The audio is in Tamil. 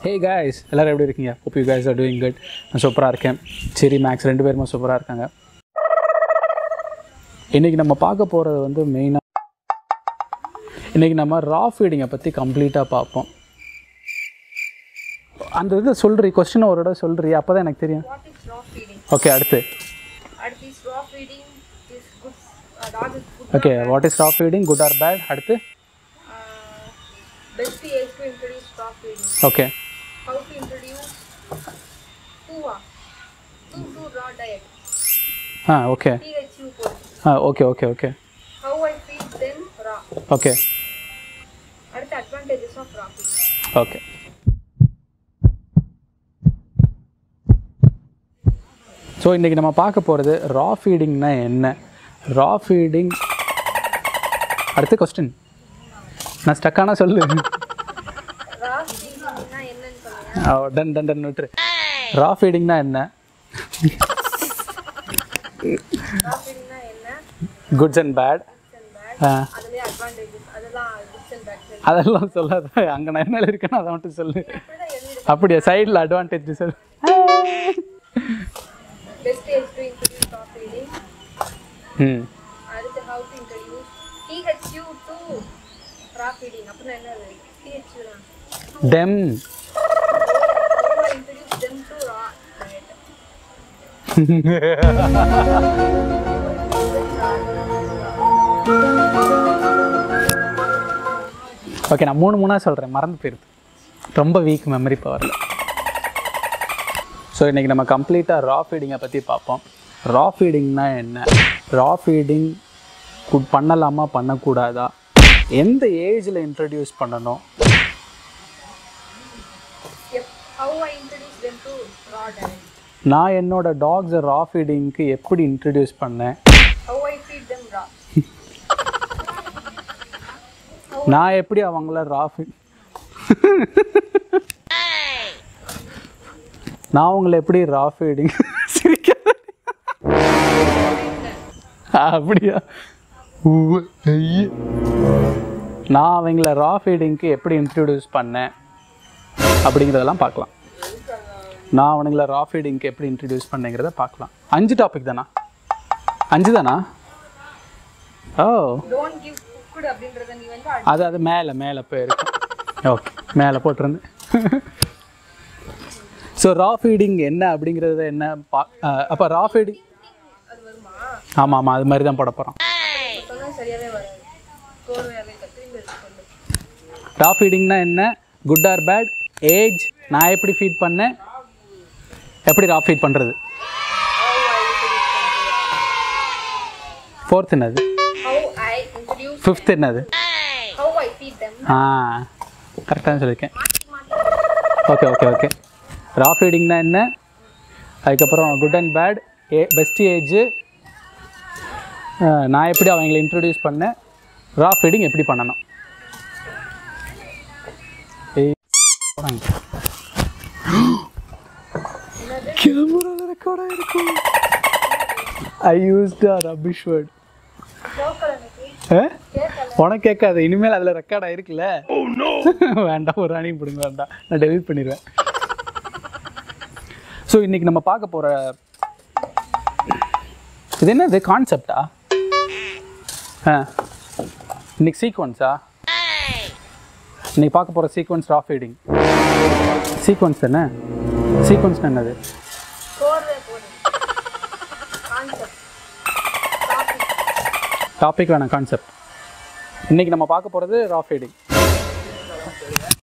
ஹே guys எல்லாரும் எப்படி இருக்கீங்க hope you guys are doing good நான் சூப்பராக இருக்கேன் சரி மேக்ஸ் ரெண்டு பேருமே சூப்பராக இருக்காங்க இன்றைக்கி நம்ம பார்க்க போகிறது வந்து மெயினாக இன்றைக்கி நம்ம ரா ஃபீடிங்கை பற்றி கம்ப்ளீட்டாக பார்ப்போம் அந்த இது சொல்கிறீ கொஸ்டின் ஒரு இடம் சொல்கிறீ அப்போ தான் எனக்கு தெரியும் What is raw feeding? Okay அடுத்து At this raw feeding is good. Uh, dog is good. Okay what is raw feeding good or bad அடுத்து Uh, best age to introduce raw feeding. Okay How to introduce two uh, two to raw diet. ஆ ஓகே THU code. ஆ okay okay okay How I feed them raw. Okay அடுத்த advantages of raw feeding. ஓகே ஸோ இன்றைக்கி நம்ம பார்க்க போகிறது ரா ஃபீடிங்னா என்ன ரா ஃபீடிங் அடுத்த கொஸ்டின் நான் ஸ்டக்கானா சொல்லு Raw feeding னா என்னன்னு சொல்லுங்க. டன் டன் டன் விட்டுரு ரா ஃபீடிங்னா என்ன Raw feeding னா என்ன? Goods and bad Good and bad. அதுலயே advantages. அதெல்லாம் good and bad. சரி. அதெல்லாம் சொல்லாத அங்கே நான் என்ன இருக்கேன்னு அதை மட்டும் சொல்லு இப்படிதான் எழுதிருக்கு. அப்படியா சைடில் அட்வான்டேஜ் சொல்லு Best age to introduce raw feeding. ம் அடுத்து how to introduce THU to raw feeding அப்படின்னா என்னது THU தான் டெம் how I introduce them to raw diet okay நான் மூணு மூணாக சொல்கிறேன் மறந்து போயிருது ரொம்ப வீக் மெமரி பவரில் ஸோ இன்றைக்கி நம்ம கம்ப்ளீட்டாக ரா ஃபீடிங்கை பற்றி பார்ப்போம் ரா ஃபீடிங்னா என்ன ரா ஃபீடிங் குட் பண்ணலாமா பண்ணக்கூடாதா எந்த ஏஜில் இன்ட்ரடியூஸ் பண்ணணும் Yep. how I introduce them to raw diet நான் என்னோட டாக்ஸை ரா ஃபீடிங்க்கு எப்படி இன்ட்ரடியூஸ் பண்ணேன் how I feed them raw நான் எப்படி அவங்கள ரா ஃபீட் நான் அவங்கள எப்படி ரா ஃபீடிங் சிரிக்காத அப்படியா உவ்வு, ஐயே. நான் அவங்கள ரா ஃபீடிங்க்கு எப்படி இன்ட்ரடியூஸ் பண்ணேன் அப்படிங்கிறதெல்லாம் பார்க்கலாம் நான் அவனுங்கள ரா ஃபீடிங்க்கு எப்படி இன்ட்ரடியூஸ் பண்ணேங்கிறத பார்க்கலாம் அஞ்சு டாபிக் தானா அஞ்சு தானா ஓ don't give cooked அப்படின்றத நீ வந்து அடி- அது அது மேலே மேலே போயிருக்கும் ஓகே மேலே போட்டிருந்து ஸோ ரா ஃபீடிங் என்ன அப்படிங்கிறது என்ன பா அப்போ ரா ஃபீடிங் அது வருமா ஆமாம் ஆமாம் அது மாதிரி தான் போட போகிறோம் இப்ப சொன்னா சரியாவே வராது கோர்வையாவே திரும்பி எடுத்து சொல்லு ரா ஃபீடிங்னா என்ன குட் ஆர் பேட் ஏஜ் நான் எப்படி ஃபீட் பண்ணேன் எப்படி ரா ஃபீட் பண்ணுறது ஃபோர்த் என்னது how I introduce ஃபிஃப்த் என்னது how I feed them ஆ கரெக்டாக சொல்லியிருக்கேன் ஓகே ஓகே ஓகே ரா ஃபீடிங்னா என்ன அதுக்கப்புறம் good and bad a best age நான் எப்படி அவங்கள இன்ட்ரடியூஸ் பண்ணேன் ரா ஃபீடிங் எப்படி பண்ணணும் ஏய், போடாங்க. கேமராவில் ரெக்கார்டாக இருக்கும் I used a rubbish word local எனக்கு கேட்கல உனக்கு கேட்காது இனிமேல் அதில் ரெக்கார்ட் ஆயிருக்குல்ல வேண்டாம் ஒரு அணி பிடுங்க வேண்டாம் நான் டெலிட் பண்ணிடுவேன் ஸோ இன்னைக்கு நம்ம பார்க்க போகிற இது என்னது கான்செப்டா ஆ இன்னைக்கு சீக்வன்ஸா இன்னைக்கு பார்க்க போகிற சீக்வன்ஸ் ரா ஃபீடிங் சீக்வன்ஸ் தானே சீக்வன்ஸ் என்னது கோர்வை போடு கான்செப்ட் டாபிக் டாபிக் வேணாம் கான்செப்ட் இன்னைக்கு நம்ம பார்க்க போகிறது ரா ஃபீடிங்